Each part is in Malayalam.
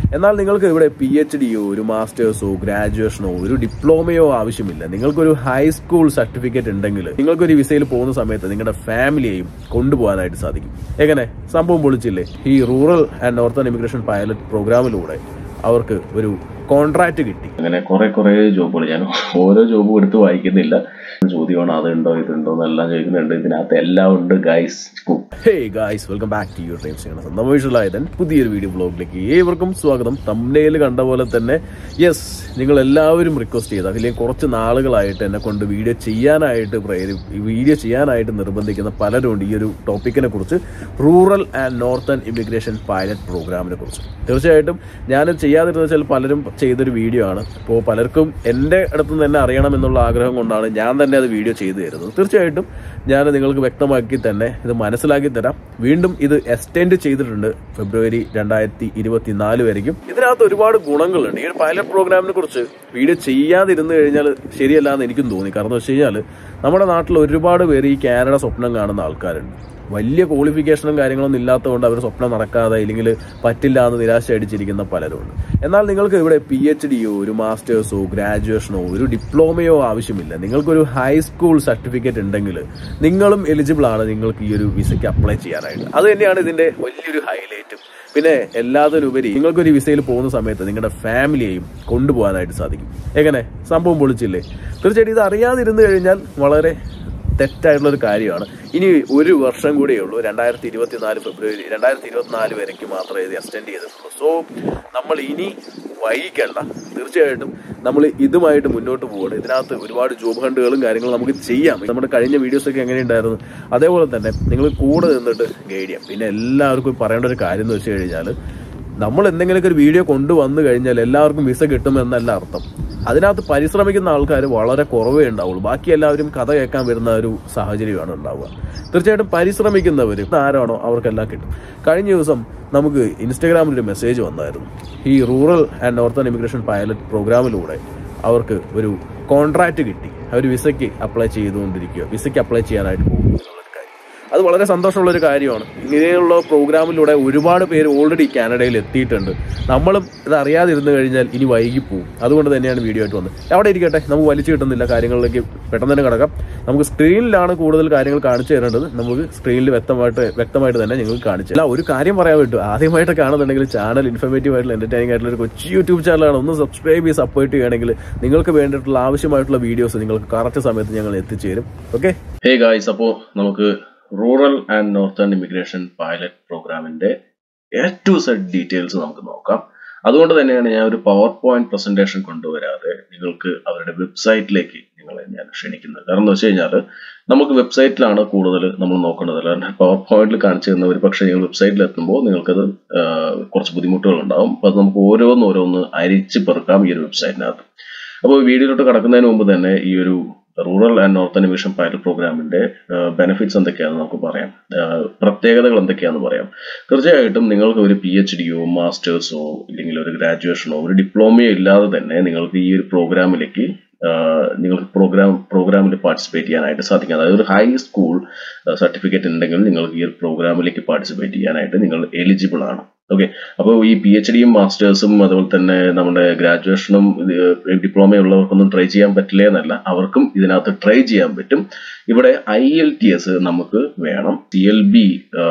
എന്നാൽ നിങ്ങൾക്ക് ഇവിടെ പി എച്ച് ഡിയോ ഒരു മാസ്റ്റേഴ്സോ ഗ്രാജുവേഷനോ ഒരു ഡിപ്ലോമയോ ആവശ്യമില്ല നിങ്ങൾക്കൊരു ഹൈസ്കൂൾ സർട്ടിഫിക്കറ്റ് ഉണ്ടെങ്കിൽ നിങ്ങൾക്കൊരു വിസയിൽ പോകുന്ന സമയത്ത് നിങ്ങളുടെ ഫാമിലിയെയും കൊണ്ടുപോകാനായിട്ട് സാധിക്കും എങ്ങനെ സംഭവം പൊളിച്ചില്ലേ ഈ rural and northern immigration pilot പ്രോഗ്രാമിലൂടെ അവർക്ക് ഒരു കോൺട്രാക്ട് കിട്ടി അങ്ങനെ കുറെ കുറെ ജോബുകൾ ഞാൻ ഓരോ ജോബും എടുത്ത് വായിക്കുന്നില്ല ചോദ്യമാണ് അതുണ്ടോ ഇതുണ്ടോ എന്നെല്ലാം ചോദിക്കുന്നുണ്ട് ഇതിനകത്ത് എല്ലാം ഉണ്ട് guys hey guys welcome back to your times ചെയ്യണം സ്വന്തമായിട്ടുള്ളായതൻ പുതിയൊരു വീഡിയോ ബ്ലോഗിലേക്ക് ഏവർക്കും സ്വാഗതം തമ്മിൽ കണ്ട പോലെ തന്നെ യെസ് നിങ്ങൾ എല്ലാവരും റിക്വസ്റ്റ് ചെയ്ത അല്ലെങ്കിൽ കുറച്ച് നാളുകളായിട്ട് എന്നെ കൊണ്ട് വീഡിയോ ചെയ്യാനായിട്ട് പ്രേരി വീഡിയോ ചെയ്യാനായിട്ട് നിർബന്ധിക്കുന്ന പലരും ഉണ്ട് ഈ ഒരു ടോപ്പിക്കിനെ കുറിച്ച് rural and northern immigration pilot പ്രോഗ്രാമിനെ കുറിച്ച് തീർച്ചയായിട്ടും ഞാൻ ചെയ്യാതിരുന്ന വെച്ചാൽ പലരും ചെയ്തൊരു വീഡിയോ ആണ് അപ്പോൾ പലർക്കും എൻ്റെ അടുത്ത് നിന്ന് തന്നെ അറിയണം എന്നുള്ള ആഗ്രഹം കൊണ്ടാണ് ഞാൻ തന്നെ അത് വീഡിയോ ചെയ്തു തരുന്നത് തീർച്ചയായിട്ടും ഞാൻ നിങ്ങൾക്ക് വ്യക്തമാക്കി തന്നെ ഇത് മനസ്സിലാക്കി തരാം വീണ്ടും ഇത് എക്സ്റ്റെൻഡ് ചെയ്തിട്ടുണ്ട് ഫെബ്രുവരി രണ്ടായിരത്തി ഇരുപത്തിനാല് വരെയും ഇതിനകത്ത് ഒരുപാട് ഗുണങ്ങളുണ്ട് ഈ ഒരു പൈലറ്റ് പ്രോഗ്രാമിനെ കുറിച്ച് വീഡിയോ ചെയ്യാതിരുന്നു കഴിഞ്ഞാൽ ശരിയല്ല എന്ന് എനിക്കും തോന്നി കാരണം എന്ന് വെച്ച് കഴിഞ്ഞാൽ നമ്മുടെ നാട്ടിൽ ഒരുപാട് പേര് ഈ കാനഡ സ്വപ്നം കാണുന്ന ആൾക്കാരുണ്ട് വലിയ ക്വാളിഫിക്കേഷനും കാര്യങ്ങളൊന്നും ഇല്ലാത്തതുകൊണ്ട് അവർ സ്വപ്നം നടക്കാതെ ഇല്ലെങ്കിൽ പറ്റില്ല എന്ന് നിരാശ അടിച്ചിരിക്കുന്ന പലരുമുണ്ട് എന്നാൽ നിങ്ങൾക്ക് ഇവിടെ പി എച്ച് ഡിയോ ഒരു മാസ്റ്റേഴ്സോ ഗ്രാജുവേഷനോ ഒരു ഡിപ്ലോമയോ ആവശ്യമില്ല നിങ്ങൾക്കൊരു ഹൈസ്കൂൾ സർട്ടിഫിക്കറ്റ് ഉണ്ടെങ്കിൽ നിങ്ങളും എലിജിബിൾ ആണ് നിങ്ങൾക്ക് ഈ ഒരു വിസയ്ക്ക് അപ്ലൈ ചെയ്യാനായിട്ട് അത് തന്നെയാണ് ഇതിന്റെ വലിയൊരു ഹൈലൈറ്റും പിന്നെ എല്ലാത്തിനുപരി നിങ്ങൾക്കൊരു വിസയിൽ പോകുന്ന സമയത്ത് നിങ്ങളുടെ ഫാമിലിയെയും കൊണ്ടുപോകാനായിട്ട് സാധിക്കും എങ്ങനെ സംഭവം പൊളിച്ചില്ലേ തീർച്ചയായിട്ടും ഇത് അറിയാതിരുന്നു കഴിഞ്ഞാൽ വളരെ തെറ്റായിട്ടുള്ള ഒരു കാര്യമാണ് ഇനി ഒരു വർഷം കൂടിയേ ഉള്ളൂ രണ്ടായിരത്തി ഇരുപത്തിനാല് ഫെബ്രുവരി രണ്ടായിരത്തി ഇരുപത്തിനാല് വരയ്ക്ക് മാത്രമേ ഇത് എക്സ്റ്റെൻഡ് ചെയ്തിട്ടുള്ളൂ സോ നമ്മൾ ഇനി വൈകിക്കണ്ട തീർച്ചയായിട്ടും നമ്മൾ ഇതുമായിട്ട് മുന്നോട്ട് പോകണം ഇതിനകത്ത് ഒരുപാട് ജോബ് ഹണ്ടുകളും കാര്യങ്ങളും നമുക്ക് ചെയ്യാം നമ്മുടെ കഴിഞ്ഞ വീഡിയോസൊക്കെ എങ്ങനെയുണ്ടായിരുന്നു അതേപോലെ തന്നെ നിങ്ങൾ കൂടെ നിന്നിട്ട് ഗൈഡ് ചെയ്യാം പിന്നെ എല്ലാവർക്കും പറയേണ്ട ഒരു കാര്യം എന്ന് വെച്ച് കഴിഞ്ഞാൽ നമ്മൾ എന്തെങ്കിലുമൊക്കെ ഒരു വീഡിയോ കൊണ്ടുവന്നു കഴിഞ്ഞാൽ എല്ലാവർക്കും വിസ കിട്ടുമെന്നല്ല അർത്ഥം അതിനകത്ത് പരിശ്രമിക്കുന്ന ആൾക്കാർ വളരെ കുറവേ ഉണ്ടാവുള്ളൂ ബാക്കി എല്ലാവരും കഥ കേൾക്കാൻ വരുന്ന ഒരു സാഹചര്യമാണ് ഉണ്ടാവുക തീർച്ചയായിട്ടും പരിശ്രമിക്കുന്നവർ ആരാണോ അവർക്കെല്ലാം കിട്ടും കഴിഞ്ഞ ദിവസം നമുക്ക് ഇൻസ്റ്റാഗ്രാമിൽ ഒരു മെസ്സേജ് വന്നായിരുന്നു ഈ rural and northern immigration pilot പ്രോഗ്രാമിലൂടെ അവർക്ക് ഒരു കോൺട്രാക്ട് കിട്ടി അവർ വിസയ്ക്ക് അപ്ലൈ ചെയ്തുകൊണ്ടിരിക്കുക വിസയ്ക്ക് അപ്ലൈ ചെയ്യാനായിട്ട് പോകുന്നു എന്നുള്ളൊരു കാര്യം അത് വളരെ സന്തോഷമുള്ള ഒരു കാര്യമാണ് ഇങ്ങനെയുള്ള പ്രോഗ്രാമിലൂടെ ഒരുപാട് പേര് ഓൾറെഡി കാനഡയിൽ എത്തിയിട്ടുണ്ട് നമ്മളും ഇത് അറിയാതിരുന്നു കഴിഞ്ഞാൽ ഇനി വൈകി പോകും അതുകൊണ്ട് തന്നെയാണ് വീഡിയോ ആയിട്ട് വന്നത് അവിടെ ഇരിക്കട്ടെ നമുക്ക് വലിച്ചു കിട്ടുന്നില്ല കാര്യങ്ങളിലേക്ക് പെട്ടെന്ന് തന്നെ കിടക്കാം നമുക്ക് സ്ക്രീനിലാണ് കൂടുതൽ കാര്യങ്ങൾ കാണിച്ചു തരേണ്ടത് നമുക്ക് സ്ക്രീനിൽ വ്യക്തമായിട്ട് വ്യക്തമായിട്ട് തന്നെ നിങ്ങൾക്ക് കാണിച്ചു അല്ല ഒരു കാര്യം പറയാൻ പറ്റും ആദ്യമായിട്ട് കാണുന്നുണ്ടെങ്കിൽ ചാനൽ ഇൻഫർമേറ്റീവ് ആയിട്ടുള്ള എന്റർടൈനിങ് ആയിട്ടുള്ള ഒരു കൊച്ചു യൂട്യൂബ് ചാനലാണ് ഒന്ന് സബ്സ്ക്രൈബ് ചെയ്ത് സപ്പോർട്ട് ചെയ്യുകയാണെങ്കിൽ നിങ്ങൾക്ക് വേണ്ടിയിട്ടുള്ള ആവശ്യമായിട്ടുള്ള വീഡിയോസ് നിങ്ങൾക്ക് കറക്റ്റ് സമയത്ത് ഞങ്ങൾ എത്തിച്ചേരും ഓക്കെ ഹേ ഗായ്സ് അപ്പോൾ നമുക്ക് rural and northern immigration pilot പ്രോഗ്രാമിന്റെ എ ടു സെഡ് ഡീറ്റെയിൽസ് നമുക്ക് നോക്കാം അതുകൊണ്ട് തന്നെയാണ് ഞാൻ ഒരു പവർ പോയിന്റ് പ്രസന്റേഷൻ കൊണ്ടുവരാതെ നിങ്ങൾക്ക് അവരുടെ വെബ്സൈറ്റിലേക്ക് നിങ്ങളെ ഞാൻ ക്ഷണിക്കുന്നത് കാരണം എന്ന് വെച്ച് കഴിഞ്ഞാൽ നമുക്ക് വെബ്സൈറ്റിലാണ് കൂടുതൽ നമ്മൾ നോക്കേണ്ടത് അല്ലാണ്ട് പവർ പോയിന്റിൽ കാണിച്ചു തന്ന ഒരു പക്ഷേ നിങ്ങൾ വെബ്സൈറ്റിൽ എത്തുമ്പോൾ നിങ്ങൾക്കത് കുറച്ച് ബുദ്ധിമുട്ടുകൾ ഉണ്ടാവും അപ്പോൾ അത് നമുക്ക് ഓരോന്ന് ഓരോന്ന് അരിച്ച് പെറുക്കാം ഈ ഒരു വെബ്സൈറ്റിനകത്ത് അപ്പോൾ വീഡിയോയിലോട്ട് കടക്കുന്നതിന് മുമ്പ് തന്നെ ഈ ഒരു rural and northern immigration pilot പ്രോഗ്രാമിന്റെ ബെനിഫിറ്റ്സ് എന്തൊക്കെയാണെന്ന് നമുക്ക് പറയാം പ്രത്യേകതകൾ എന്തൊക്കെയാണെന്ന് പറയാം തീർച്ചയായിട്ടും നിങ്ങൾക്ക് ഒരു പി എച്ച് ഡിയോ മാസ്റ്റേഴ്സോ ഇല്ലെങ്കിൽ ഒരു ഗ്രാജുവേഷനോ ഒരു ഡിപ്ലോമയോ ഇല്ലാതെ തന്നെ നിങ്ങൾക്ക് ഈ ഒരു പ്രോഗ്രാമിലേക്ക് നിങ്ങൾക്ക് പ്രോഗ്രാം പ്രോഗ്രാമിൽ പാർട്ടിസിപ്പേറ്റ് ചെയ്യാനായിട്ട് സാധിക്കും അതായത് ഒരു ഹൈ സ്കൂൾ സർട്ടിഫിക്കറ്റ് ഉണ്ടെങ്കിൽ നിങ്ങൾക്ക് ഈ ഒരു പ്രോഗ്രാമിലേക്ക് പാർട്ടിസിപ്പേറ്റ് ചെയ്യാനായിട്ട് നിങ്ങൾ എലിജിബിൾ ആണ് ഓക്കെ അപ്പോൾ ഈ പി എച്ച് ഡിയും മാസ്റ്റേഴ്സും അതുപോലെ തന്നെ നമ്മുടെ ഗ്രാജുവേഷനും ഡിപ്ലോമ ഉള്ളവർക്കൊന്നും ട്രൈ ചെയ്യാൻ പറ്റില്ല എന്നല്ല അവർക്കും ഇതിനകത്ത് ട്രൈ ചെയ്യാൻ പറ്റും ഇവിടെ ഐ എൽ ടി എസ് നമുക്ക് വേണം സി എൽ ബി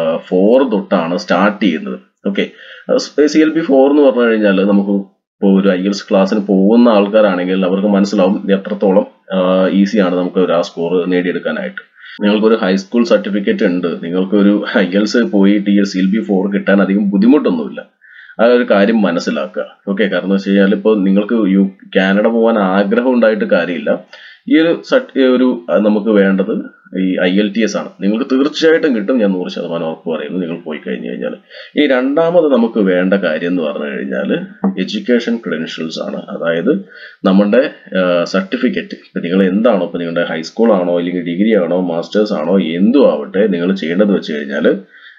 ഫോർ തൊട്ടാണ് സ്റ്റാർട്ട് ചെയ്യുന്നത് okay C L B four എന്ന് പറഞ്ഞു കഴിഞ്ഞാൽ നമുക്ക് ഇപ്പോൾ ഒരു ഐ എൽസ് ക്ലാസ്സിന് പോകുന്ന ആൾക്കാരാണെങ്കിൽ അവർക്ക് മനസ്സിലാവും എത്രത്തോളം ഈസിയാണ് നമുക്ക് ഒരു ആ സ്കോർ നേടിയെടുക്കാനായിട്ട് നിങ്ങൾക്കൊരു ഹൈസ്കൂൾ സർട്ടിഫിക്കറ്റ് ഉണ്ട് നിങ്ങൾക്കൊരു ഐ എൽസ് പോയിട്ട് ഈ സി എൽ ബി ഫോർ കിട്ടാൻ അധികം ബുദ്ധിമുട്ടൊന്നുമില്ല ആ ഒരു കാര്യം മനസ്സിലാക്കുക ഓക്കെ കാരണം എന്ന് വെച്ച് കഴിഞ്ഞാൽ ഇപ്പോൾ നിങ്ങൾക്ക് യു കാനഡ പോകാൻ ആഗ്രഹം ഉണ്ടായിട്ട് കാര്യമില്ല ഈ ഒരു സർട്ടി ഒരു നമുക്ക് വേണ്ടത് ഈ ഐ എൽ ടി എസ് ആണ് നിങ്ങൾക്ക് തീർച്ചയായിട്ടും കിട്ടും ഞാൻ നൂറ് ശതമാനം ഉറപ്പ് പറയുന്നു നിങ്ങൾ പോയി കഴിഞ്ഞു കഴിഞ്ഞാൽ ഈ രണ്ടാമത് നമുക്ക് വേണ്ട കാര്യം എന്ന് പറഞ്ഞു കഴിഞ്ഞാൽ എഡ്യൂക്കേഷൻ ക്രെഡൻഷ്യൽസ് ആണ് അതായത് നമ്മുടെ സർട്ടിഫിക്കറ്റ് ഇപ്പം നിങ്ങൾ എന്താണോ ഇപ്പം നിങ്ങളുടെ ഹൈസ്കൂൾ ആണോ അല്ലെങ്കിൽ ഡിഗ്രി ആണോ മാസ്റ്റേഴ്സ് ആണോ എന്തും ആവട്ടെ നിങ്ങൾ ചെയ്യേണ്ടത് വെച്ച് കഴിഞ്ഞാൽ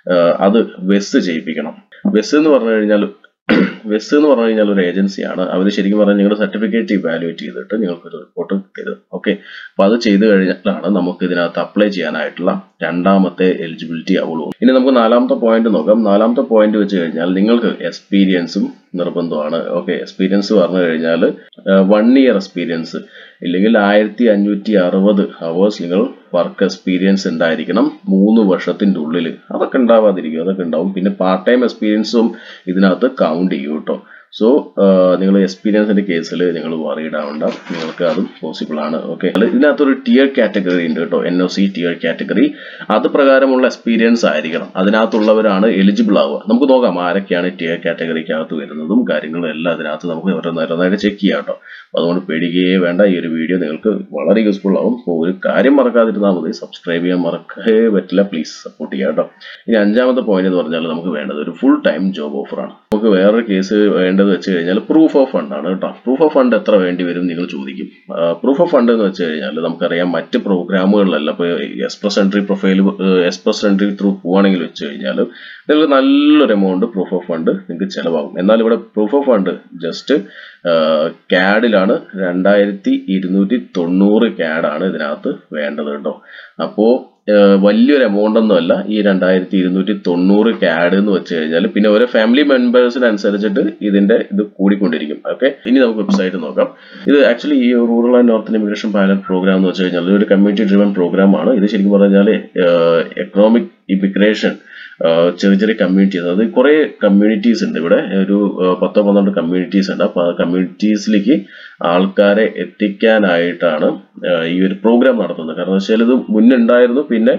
അത് വെസ് ചെയ്യിപ്പിക്കണം വെസ് എന്ന് പറഞ്ഞു കഴിഞ്ഞാൽ വെസ് എന്ന് പറഞ്ഞു കഴിഞ്ഞാൽ ഒരു ഏജൻസിയാണ് അവർ ശരിക്കും പറഞ്ഞാൽ നിങ്ങളുടെ സർട്ടിഫിക്കറ്റ് ഇവാലുവേറ്റ് ചെയ്തിട്ട് നിങ്ങൾക്കൊരു റിപ്പോർട്ട് കിട്ടിയത് ഓക്കെ അപ്പോൾ അത് ചെയ്തു കഴിഞ്ഞാലാണ് നമുക്ക് ഇതിനകത്ത് അപ്ലൈ ചെയ്യാനായിട്ടുള്ള രണ്ടാമത്തെ എലിജിബിലിറ്റി ആവുള്ളൂ ഇനി നമുക്ക് നാലാമത്തെ പോയിന്റ് നോക്കാം നാലാമത്തെ പോയിന്റ് വെച്ച് കഴിഞ്ഞാൽ നിങ്ങൾക്ക് എക്സ്പീരിയൻസും നിർബന്ധമാണ് ഓക്കെ എക്സ്പീരിയൻസ് പറഞ്ഞു കഴിഞ്ഞാൽ വൺ ഇയർ എക്സ്പീരിയൻസ് ഇല്ലെങ്കിൽ ആയിരത്തി അഞ്ഞൂറ്റി അറുപത് അവേഴ്സ് നിങ്ങൾ വർക്ക് എക്സ്പീരിയൻസ് ഉണ്ടായിരിക്കണം മൂന്ന് വർഷത്തിൻ്റെ ഉള്ളിൽ അതൊക്കെ ഉണ്ടാവാതിരിക്കും അതൊക്കെ ഉണ്ടാവും പിന്നെ പാർട്ട് ടൈം എക്സ്പീരിയൻസും ഇതിനകത്ത് കൗണ്ട് ചെയ്യും കേട്ടോ സോ നിങ്ങൾ എക്സ്പീരിയൻസിന്റെ കേസിൽ നിങ്ങൾ വറീഡ് ആവണ്ട നിങ്ങൾക്ക് അതും പോസിബിൾ ആണ് ഓക്കെ ഇതിനകത്തൊരു ടിയർ കാറ്റഗറി ഉണ്ട് കേട്ടോ N O C tier category അത് പ്രകാരമുള്ള എക്സ്പീരിയൻസ് ആയിരിക്കണം അതിനകത്തുള്ളവരാണ് എലിജിബിൾ ആവുക നമുക്ക് നോക്കാം ആരൊക്കെയാണ് ടിയർ കാറ്റഗറിക്കകത്ത് വരുന്നതും കാര്യങ്ങളും എല്ലാം അതിനകത്ത് നമുക്ക് ഓരോന്നോരോന്നായിട്ട് ചെക്ക് ചെയ്യാം കേട്ടോ അതുകൊണ്ട് പേടിക്കുകയേ വേണ്ട ഈ ഒരു വീഡിയോ നിങ്ങൾക്ക് വളരെ യൂസ്ഫുൾ ആവും അപ്പോൾ ഒരു കാര്യം മറക്കാതിരുന്നാൽ മതി സബ്സ്ക്രൈബ് ചെയ്യാൻ മറക്കേ പറ്റില്ല പ്ലീസ് സപ്പോർട്ട് ചെയ്യാം കേട്ടോ ഇനി അഞ്ചാമത്തെ പോയിന്റ് എന്ന് പറഞ്ഞാൽ നമുക്ക് വേണ്ടത് ഒരു ഫുൾ ടൈം ജോബ് ഓഫറാണ് നമുക്ക് വേറൊരു കേസ് വേണ്ടത് വെച്ച് കഴിഞ്ഞാൽ പ്രൂഫ് ഓഫ് ഫണ്ട് ആണ് കേട്ടോ പ്രൂഫ് ഓഫ് ഫണ്ട് എത്ര വേണ്ടി വരും നിങ്ങൾ ചോദിക്കും പ്രൂഫ് ഓഫ് ഫണ്ട് എന്ന് വെച്ച് കഴിഞ്ഞാൽ നമുക്കറിയാം മറ്റ് പ്രോഗ്രാമുകളിലല്ല ഇപ്പോൾ express entry profile express entry through പോവാണെങ്കിൽ വെച്ച് കഴിഞ്ഞാൽ നിങ്ങൾക്ക് നല്ലൊരു എമൗണ്ട് പ്രൂഫ് ഓഫ് ഫണ്ട് നിങ്ങൾക്ക് ചിലവാകും എന്നാൽ ഇവിടെ പ്രൂഫ് ഓഫ് ഫണ്ട് ജസ്റ്റ് ക്യാഡിലാണ് രണ്ടായിരത്തി ഇരുന്നൂറ്റി തൊണ്ണൂറ് ക്യാഡാണ് ഇതിനകത്ത് വേണ്ടത് കേട്ടോ അപ്പോൾ വലിയൊരു എമൗണ്ട് ഒന്നുമല്ല ഈ രണ്ടായിരത്തി ഇരുന്നൂറ്റി തൊണ്ണൂറ് ക്യാഡ് എന്ന് വെച്ച് കഴിഞ്ഞാൽ പിന്നെ ഓരോ ഫാമിലി മെമ്പേഴ്സിനനുസരിച്ചിട്ട് ഇതിന്റെ ഇത് കൂടിക്കൊണ്ടിരിക്കും ഓക്കെ ഇനി നമുക്ക് വെബ്സൈറ്റ് നോക്കാം ഇത് ആക്ച്വലി ഈ rural and north immigration pilot program എന്ന് വെച്ച് കഴിഞ്ഞാൽ ഒരു കമ്മ്യൂണിറ്റി ഡ്രിവൺ പ്രോഗ്രാം ആണ് ഇത് ശരിക്കും പറഞ്ഞാൽ എക്കണോമിക് ഇമിഗ്രേഷൻ ചെറിയ ചെറിയ കമ്മ്യൂണിറ്റീസ് അത് കുറേ കമ്മ്യൂണിറ്റീസ് ഉണ്ട് ഇവിടെ ഒരു പത്തോ പന്ത്രണ്ട് കമ്മ്യൂണിറ്റീസ് ഉണ്ട് അപ്പോൾ ആ കമ്മ്യൂണിറ്റീസിലേക്ക് ആൾക്കാരെ എത്തിക്കാനായിട്ടാണ് ഈ ഒരു പ്രോഗ്രാം നടത്തുന്നത് കാരണം വെച്ചാൽ ഇത് മുന്നുണ്ടായിരുന്നു പിന്നെ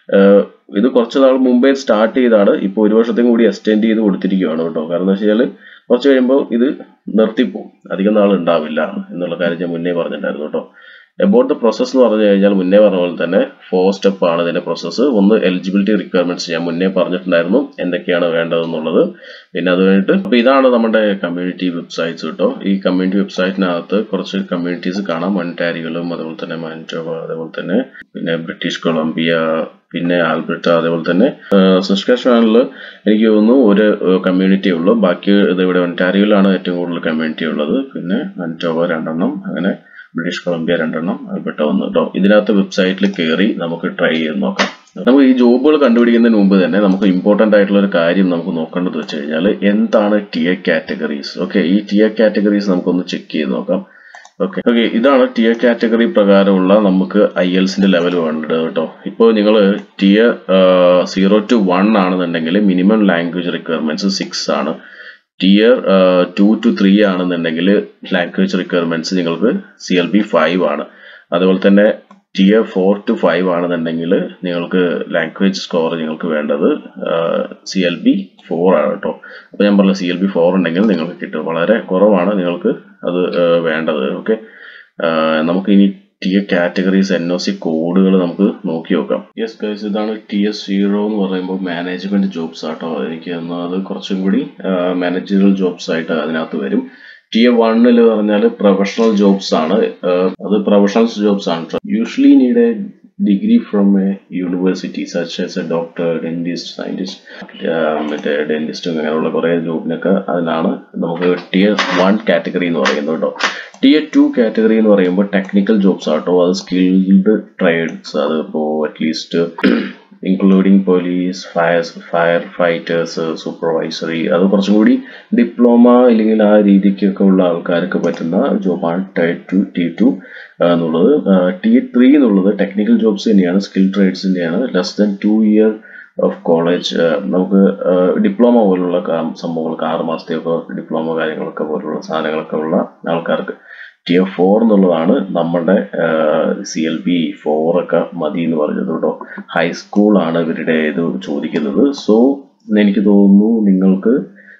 ഇത് കുറച്ച് നാൾ മുമ്പേ സ്റ്റാർട്ട് ചെയ്താണ് ഇപ്പോൾ ഒരു വർഷത്തേക്കും കൂടി എക്സ്റ്റെൻഡ് ചെയ്ത് കൊടുത്തിരിക്കുകയാണ് കേട്ടോ കാരണം എന്താ വെച്ചാൽ കുറച്ച് കഴിയുമ്പോൾ ഇത് നിർത്തിപ്പോവും അധികം നാൾ ഉണ്ടാവില്ല എന്നുള്ള കാര്യം ഞാൻ മുന്നേ പറഞ്ഞിട്ടുണ്ടായിരുന്നു കേട്ടോ എബൌട്ട് ദ പ്രോസസ് എന്ന് പറഞ്ഞു കഴിഞ്ഞാൽ മുന്നേ പറഞ്ഞ പോലെ തന്നെ ഫോർ സ്റ്റെപ്പ് ആണ് ഇതിന്റെ പ്രോസസ്സ് ഒന്ന് എലിജിബിലിറ്റി റിക്വയർമെന്റ്സ് ഞാൻ മുന്നേ പറഞ്ഞിട്ടുണ്ടായിരുന്നു എന്തൊക്കെയാണ് വേണ്ടതെന്നുള്ളത് പിന്നെ അത് കഴിഞ്ഞിട്ട് അപ്പോൾ ഇതാണ് നമ്മുടെ കമ്മ്യൂണിറ്റി വെബ്സൈറ്റ്സ് കേട്ടോ ഈ കമ്മ്യൂണിറ്റി വെബ്സൈറ്റിനകത്ത് കുറച്ച് കമ്മ്യൂണിറ്റീസ് കാണാം മൺടാരികളും അതുപോലെ തന്നെ മാൻറ്റോവ അതേപോലെ തന്നെ പിന്നെ ബ്രിട്ടീഷ് കൊളംബിയ പിന്നെ ആൽബർട്ട അതേപോലെ തന്നെ സബ്സ്ക്രിപ്ഷനിൽ എനിക്ക് തോന്നുന്നു ഒരു കമ്മ്യൂണിറ്റി ഉള്ളൂ ബാക്കി ഇത് ഇവിടെ ഒൻറ്റാരിയോയിലാണ് ഏറ്റവും കൂടുതൽ കമ്മ്യൂണിറ്റി ഉള്ളത് പിന്നെ മാൻറ്റോവ രണ്ടെണ്ണം അങ്ങനെ ബ്രിട്ടീഷ് കൊളംബിയ രണ്ടെണ്ണം ആൽബർട്ട ഒന്ന് കേട്ടോ ഇതിനകത്ത് വെബ്സൈറ്റിൽ കയറി നമുക്ക് ട്രൈ ചെയ്ത് നോക്കാം നമുക്ക് ഈ ജോബുകൾ കണ്ടുപിടിക്കുന്നതിന് മുമ്പ് തന്നെ നമുക്ക് ഇമ്പോർട്ടൻ്റ് ആയിട്ടുള്ള ഒരു കാര്യം നമുക്ക് നോക്കേണ്ടത് വെച്ച് കഴിഞ്ഞാൽ എന്താണ് ടിയർ കാറ്റഗറീസ് ഓക്കെ ഈ ടിയർ കാറ്റഗറീസ് നമുക്കൊന്ന് ചെക്ക് ചെയ്ത് നോക്കാം ഓക്കെ ഓക്കെ ഇതാണ് ടിയർ കാറ്റഗറി പ്രകാരമുള്ള നമുക്ക് ഐ എൽസിന്റെ ലെവൽ വേണ്ടത് കേട്ടോ ഇപ്പോൾ നിങ്ങൾ ടിയർ സീറോ ടു വൺ ആണെന്നുണ്ടെങ്കിൽ മിനിമം ലാംഗ്വേജ് റിക്വയർമെന്റ്സ് സിക്സ് ആണ് ടിയർ ടു ടു ത്രീ ആണെന്നുണ്ടെങ്കിൽ ലാംഗ്വേജ് റിക്വയർമെന്റ്സ് നിങ്ങൾക്ക് സി എൽ ബി ഫൈവ് ആണ് അതുപോലെ തന്നെ ടിയർ ഫോർ ടു ഫൈവ് ആണെന്നുണ്ടെങ്കിൽ നിങ്ങൾക്ക് ലാംഗ്വേജ് സ്കോർ നിങ്ങൾക്ക് വേണ്ടത് സി എൽ ബി ഫോർ ആണ് കേട്ടോ അപ്പോൾ ഞാൻ പറഞ്ഞ സി എൽ ബി ഫോർ ഉണ്ടെങ്കിൽ നിങ്ങൾക്ക് കിട്ടും വളരെ കുറവാണ് നിങ്ങൾക്ക് അത് വേണ്ടത് ഓക്കെ നമുക്ക് ഇനി T A categories N O C കോഡുകൾ നമുക്ക് നോക്കി നോക്കാം യെസ് ഗൈസ് ഇതാണ് ടി എസ് സീറോ എന്ന് പറയുമ്പോൾ മാനേജ്മെന്റ് ജോബ്സ് ആട്ടോ എനിക്ക് അത് കുറച്ചും കൂടി മാനേജറൽ ജോബ്സ് ആയിട്ട് അതിനകത്ത് വരും ടി എ വണ്ണിൽ പറഞ്ഞാൽ പ്രൊഫഷണൽ ജോബ്സ് ആണ് അത് പ്രൊഫഷണൽ ജോബ്സ് ആണ് usually need a degree from a university such as a doctor dentist scientist മറ്റേ ഡെന്റിസ്റ്റും അങ്ങനെയുള്ള കുറേ ജോബിനൊക്കെ അതിനാണ് നമുക്ക് ടിയർ വൺ കാറ്റഗറി എന്ന് പറയുന്നത് കേട്ടോ ടിയർ ടു കാറ്റഗറി എന്ന് പറയുമ്പോൾ ടെക്നിക്കൽ ജോബ്സ് ആട്ടോ അത് സ്കിൽഡ് ട്രേഡ്സ് അത് ഇപ്പോൾ at least including police fire firefighters supervisory അത് കുറച്ചും കൂടി ഡിപ്ലോമ അല്ലെങ്കിൽ ആ രീതിക്കൊക്കെ ഉള്ള ആൾക്കാർക്ക് പറ്റുന്ന ജോബാണ് ടൈ ടു ടി ടു എന്നുള്ളത് ടി ത്രീ എന്നുള്ളത് ടെക്നിക്കൽ ജോബ്സ് തന്നെയാണ് സ്കിൽ ട്രേഡ്സിൻ്റെയാണ് less than two year of college നമുക്ക് ഡിപ്ലോമ പോലുള്ള സംഭവങ്ങൾക്ക് ആറ് മാസത്തെയൊക്കെ ഡിപ്ലോമ കാര്യങ്ങളൊക്കെ പോലുള്ള സാധനങ്ങളൊക്കെ ഉള്ള ആൾക്കാർക്ക് ടിയർ ഫോർ എന്നുള്ളതാണ് നമ്മുടെ സി എൽ ബി ഫോർ ഒക്കെ മതി എന്ന് പറഞ്ഞത് കേട്ടോ ഹൈസ്കൂളാണ് ഇവരുടെ ഇത് ചോദിക്കുന്നത് സോ എനിക്ക് തോന്നുന്നു നിങ്ങൾക്ക്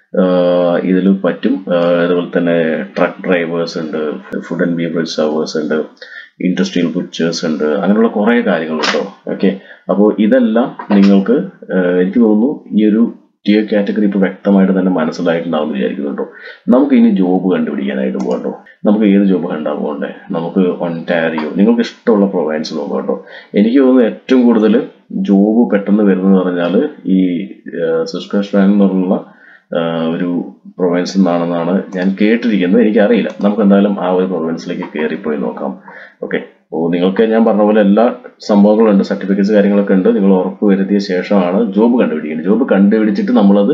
ഇതിൽ പറ്റും അതുപോലെ തന്നെ ട്രക്ക് ഡ്രൈവേഴ്സ് ഉണ്ട് ഫുഡ് ആൻഡ് ബീവറേജ് സർവേഴ്സ് ഉണ്ട് ഇൻഡസ്ട്രിയൽ ബുച്ചേഴ്സ് ഉണ്ട് അങ്ങനെയുള്ള കുറേ കാര്യങ്ങളുണ്ടോ ഓക്കെ അപ്പോൾ ഇതെല്ലാം നിങ്ങൾക്ക് എനിക്ക് തോന്നുന്നു ഈ ഒരു ടിയർ കാറ്റഗറി ഇപ്പോൾ വ്യക്തമായിട്ട് തന്നെ മനസ്സിലായിട്ടുണ്ടാവും വിചാരിക്കുന്നുണ്ടോ നമുക്ക് ഇനി ജോബ് കണ്ടുപിടിക്കാനായിട്ട് പോകട്ടോ നമുക്ക് ഏത് ജോബ് കണ്ടാൽ പോകണ്ടേ നമുക്ക് ഒൻറ്റാരിയോ നിങ്ങൾക്ക് ഇഷ്ടമുള്ള പ്രൊവൈൻസ് നോക്കാം കേട്ടോ എനിക്ക് തോന്നുന്നു ഏറ്റവും കൂടുതൽ ജോബ് പെട്ടെന്ന് വരുന്നത് പറഞ്ഞാൽ ഈ സബ്സ്ക്രിപ്ഷൻ എന്നുള്ള ഒരു പ്രൊവിൻസിൽ നിന്നാണെന്നാണ് ഞാൻ കേട്ടിരിക്കുന്നത് എനിക്കറിയില്ല നമുക്ക് എന്തായാലും ആ ഒരു പ്രൊവിൻസിലേക്ക് കയറിപ്പോയി നോക്കാം ഓക്കെ അപ്പോൾ നിങ്ങൾക്ക് ഞാൻ പറഞ്ഞ പോലെ എല്ലാ സംഭവങ്ങളുണ്ട് സർട്ടിഫിക്കറ്റ്സ് കാര്യങ്ങളൊക്കെ ഉണ്ട് നിങ്ങൾ ഉറപ്പ് വരുത്തിയ ശേഷമാണ് ജോബ് കണ്ടുപിടിക്കുന്നത് ജോബ് കണ്ടുപിടിച്ചിട്ട് നമ്മളത്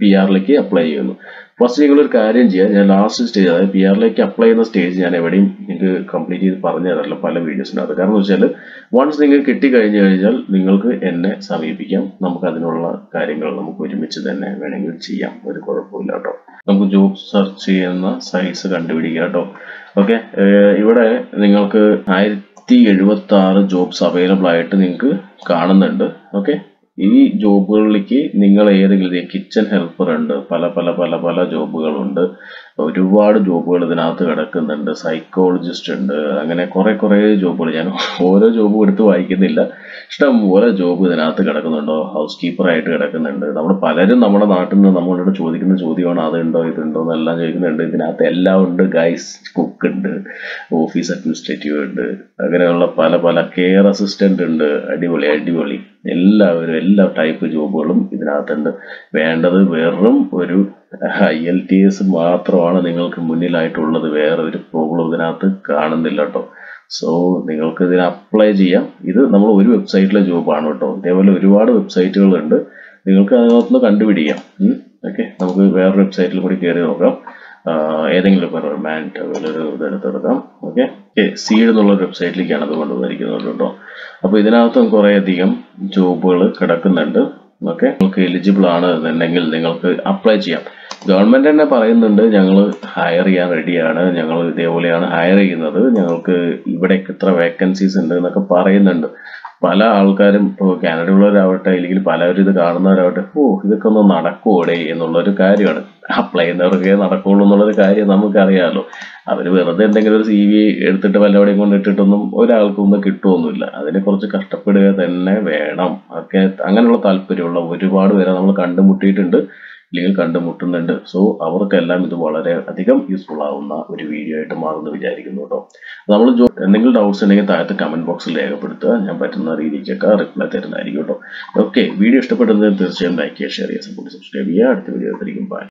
പി ആറിലേക്ക് അപ്ലൈ ചെയ്യുന്നു ഫസ്റ്റ് നിങ്ങൾ ഒരു കാര്യം ചെയ്യുക ഞാൻ ലാസ്റ്റ് സ്റ്റേജ് അതായത് പി ആറിലേക്ക് അപ്ലൈ ചെയ്യുന്ന സ്റ്റേജ് ഞാൻ എവിടെയും നിങ്ങൾക്ക് കംപ്ലീറ്റ് ചെയ്ത് പറഞ്ഞു തരാറില്ല പല വീഡിയോസിനകത്ത് കാരണം എന്ന് വെച്ചാൽ വൺസ് നിങ്ങൾക്ക് കിട്ടിക്കഴിഞ്ഞു കഴിഞ്ഞാൽ നിങ്ങൾക്ക് എന്നെ സമീപിക്കാം നമുക്ക് അതിനുള്ള കാര്യങ്ങൾ നമുക്ക് ഒരുമിച്ച് തന്നെ വേണമെങ്കിൽ ചെയ്യാം ഒരു കുഴപ്പമില്ല കേട്ടോ നമുക്ക് ജോബ് സെർച്ച് ചെയ്യുന്ന സൈസ് കണ്ടുപിടിക്കുക കേട്ടോ ഓക്കെ ഇവിടെ നിങ്ങൾക്ക് ആയിരത്തി എഴുപത്തി ആറ് ജോബ്സ് അവൈലബിൾ ആയിട്ട് നിങ്ങൾക്ക് കാണുന്നുണ്ട് ഓക്കെ ഈ ജോബുകളിലേക്ക് നിങ്ങൾ ഏതെങ്കിലും കിച്ചൺ ഹെൽപ്പർ ഉണ്ട് പല പല പല പല ജോബുകളുണ്ട് ഒരുപാട് ജോബുകൾ ഇതിനകത്ത് കിടക്കുന്നുണ്ട് സൈക്കോളജിസ്റ്റ് ഉണ്ട് അങ്ങനെ കുറെ കുറെ ജോബുകൾ ഞാൻ ഓരോ ജോബും എടുത്ത് വായിക്കുന്നില്ല ഇഷ്ടം പോലെ ജോബ് ഇതിനകത്ത് കിടക്കുന്നുണ്ടോ ഹൗസ് കീപ്പർ ആയിട്ട് കിടക്കുന്നുണ്ട് നമ്മൾ പലരും നമ്മുടെ നാട്ടിൽ നിന്ന് നമ്മളോട് ചോദിക്കുന്ന ചോദ്യമാണ് അതുണ്ടോ ഇതുണ്ടോ എന്നെല്ലാം ചോദിക്കുന്നുണ്ട് ഇതിനകത്ത് എല്ലാം ഉണ്ട് ഗൈസ് കുക്ക് ഉണ്ട് ഓഫീസ് അഡ്മിനിസ്ട്രേറ്റീവ് ഉണ്ട് അങ്ങനെയുള്ള പല പല കെയർ അസിസ്റ്റന്റ് ഉണ്ട് അടിപൊളി അടിപൊളി എല്ലാവരും എല്ലാ ടൈപ്പ് ജോബുകളും ഇതിനകത്തുണ്ട് വേണ്ടത് വെറും ഒരു ഐ എൽ ടി എസ് മാത്രമാണ് നിങ്ങൾക്ക് മുന്നിലായിട്ടുള്ളത് വേറെ ഒരു പ്രോബ്ലം ഇതിനകത്ത് കാണുന്നില്ല കേട്ടോ സോ നിങ്ങൾക്ക് ഇതിന് അപ്ലൈ ചെയ്യാം ഇത് നമ്മൾ ഒരു വെബ്സൈറ്റിലെ ജോബാണ് കേട്ടോ ഇതേപോലെ ഒരുപാട് വെബ്സൈറ്റുകളുണ്ട് നിങ്ങൾക്ക് അതിനകത്തുനിന്ന് കണ്ടുപിടിക്കാം ഓക്കെ നമുക്ക് വേറൊരു വെബ്സൈറ്റിൽ കൂടി കയറി നോക്കാം ഏതെങ്കിലും ഇപ്പോൾ മാൻറ്റ് അതുപോലെ ഒരു ഇതെടുത്തെടുക്കാം ഓക്കെ സീഡ് എന്നുള്ള വെബ്സൈറ്റിലേക്കാണ് അത് കൊണ്ടുവന്നിരിക്കുന്നത് കേട്ടോ അപ്പോൾ ഇതിനകത്തും കുറേയധികം ജോബുകൾ കിടക്കുന്നുണ്ട് ഓക്കെ നിങ്ങൾക്ക് എലിജിബിൾ ആണ് എന്നുണ്ടെങ്കിൽ നിങ്ങൾക്ക് അപ്ലൈ ചെയ്യാം ഗവൺമെന്റ് തന്നെ പറയുന്നുണ്ട് ഞങ്ങൾ ഹയർ ചെയ്യാൻ റെഡിയാണ് ഞങ്ങൾ ഇതേപോലെയാണ് ഹയർ ചെയ്യുന്നത് ഞങ്ങൾക്ക് ഇവിടെ ഇത്ര വേക്കൻസീസ് ഉണ്ട് എന്നൊക്കെ പറയുന്നുണ്ട് പല ആൾക്കാരും ഇപ്പോൾ കാനഡയുള്ളവരാവട്ടെ അല്ലെങ്കിൽ പലരും ഇത് കാണുന്നവരാവട്ടെ ഓ ഇതൊക്കെ ഒന്ന് നടക്കൂടെ എന്നുള്ളൊരു കാര്യമാണ് അപ്ലൈ ചെയ്യുന്നവർക്കേ നടക്കുള്ളൂ എന്നുള്ളൊരു കാര്യം നമുക്കറിയാമല്ലോ അവർ വെറുതെ എന്തെങ്കിലും ഒരു സി വി എടുത്തിട്ട് വല്ലവിടെയും കൊണ്ട് ഇട്ടിട്ടൊന്നും ഒരാൾക്കും ഒന്നും കിട്ടുമൊന്നുമില്ല അതിനെ കുറച്ച് കഷ്ടപ്പെടുക തന്നെ വേണം ഒക്കെ അങ്ങനെയുള്ള താല്പര്യമുള്ള ഒരുപാട് പേരെ നമ്മൾ കണ്ടുമുട്ടിയിട്ടുണ്ട് അല്ലെങ്കിൽ കണ്ടുമുട്ടുന്നുണ്ട് സോ അവർക്കെല്ലാം ഇത് വളരെ അധികം യൂസ്ഫുൾ ആവുന്ന ഒരു വീഡിയോ ആയിട്ട് മാറുമെന്ന് വിചാരിക്കുന്നു കേട്ടോ നമ്മൾ എന്തെങ്കിലും ഡൗട്ട്സ് ഉണ്ടെങ്കിൽ താഴത്തെ കമന്റ് ബോക്സിൽ രേഖപ്പെടുത്തുക ഞാൻ പറ്റുന്ന രീതിക്കൊക്കെ റിപ്ലൈ തരുന്നതായിരിക്കും കേട്ടോ ഓക്കെ വീഡിയോ ഇഷ്ടപ്പെടുന്നത് തീർച്ചയായും ലൈക്ക് ചെയ്യുക ഷെയർ ചെയ്യുക സപ്പോർട്ട് സബ്സ്ക്രൈബ് ചെയ്യുക അടുത്ത വീഡിയോ ആയിരിക്കും ബൈ